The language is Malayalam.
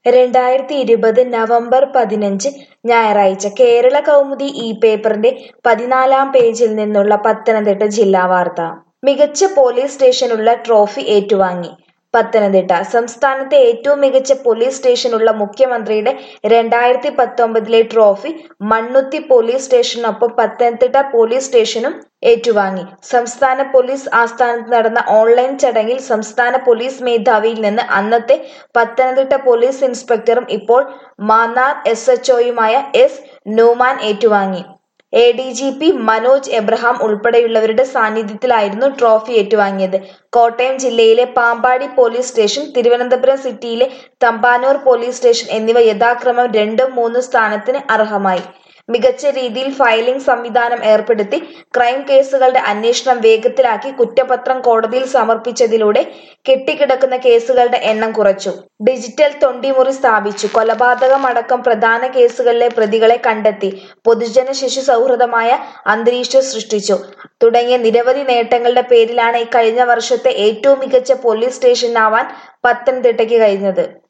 രണ്ടായിരത്തി ഇരുപത് നവംബർ പതിനഞ്ച് ഞായറാഴ്ച കേരള കൗമുദി ഈ പേപ്പറിന്റെ പതിനാലാം പേജിൽ നിന്നുള്ള പത്തനംതിട്ട ജില്ലാ വാർത്ത മികച്ച പോലീസ് സ്റ്റേഷനുള്ള ട്രോഫി ഏറ്റുവാങ്ങി പത്തനംതിട്ട സംസ്ഥാനത്തെ ഏറ്റവും മികച്ച പോലീസ് സ്റ്റേഷനുള്ള മുഖ്യമന്ത്രിയുടെ രണ്ടായിരത്തി പത്തൊമ്പതിലെ ട്രോഫി മണ്ണുത്തി പോലീസ് സ്റ്റേഷനൊപ്പം പത്തനംതിട്ട പോലീസ് സ്റ്റേഷനും ഏറ്റുവാങ്ങി സംസ്ഥാന പോലീസ് ആസ്ഥാനത്ത് നടന്ന ഓൺലൈൻ ചടങ്ങിൽ സംസ്ഥാന പോലീസ് മേധാവിയിൽ നിന്ന് അന്നത്തെ പത്തനംതിട്ട പോലീസ് ഇൻസ്പെക്ടറും ഇപ്പോൾ മാന്നാർ എസ് എച്ച്ഒയുമായ എസ് നൂമാൻ ഏറ്റുവാങ്ങി A D G P Manoj Abraham ഉൾപ്പെടെയുള്ളവരുടെ സാന്നിധ്യത്തിലായിരുന്നു ട്രോഫി ഏറ്റുവാങ്ങിയത് കോട്ടയം ജില്ലയിലെ പാമ്പാടി പോലീസ് സ്റ്റേഷൻ തിരുവനന്തപുരം സിറ്റിയിലെ തമ്പാനൂർ പോലീസ് സ്റ്റേഷൻ എന്നിവ യഥാക്രമം രണ്ടും മൂന്നും സ്ഥാനത്തിന് അർഹമായി മികച്ച രീതിയിൽ ഫയലിംഗ് സംവിധാനം ഏർപ്പെടുത്തി ക്രൈം കേസുകളുടെ അന്വേഷണം വേഗത്തിലാക്കി കുറ്റപത്രം കോടതിയിൽ സമർപ്പിച്ചതിലൂടെ കെട്ടിക്കിടക്കുന്ന കേസുകളുടെ എണ്ണം കുറച്ചു ഡിജിറ്റൽ തൊണ്ടിമുറി സ്ഥാപിച്ചു കൊലപാതകം അടക്കം പ്രധാന കേസുകളിലെ പ്രതികളെ കണ്ടെത്തി പൊതുജന ശിശു സൗഹൃദമായ അന്തരീക്ഷം സൃഷ്ടിച്ചു തുടങ്ങിയ നിരവധി നേട്ടങ്ങളുടെ പേരിലാണ് കഴിഞ്ഞ വർഷത്തെ ഏറ്റവും മികച്ച പോലീസ് സ്റ്റേഷനാവാൻ പത്തനംതിട്ടയ്ക്ക് കഴിഞ്ഞത്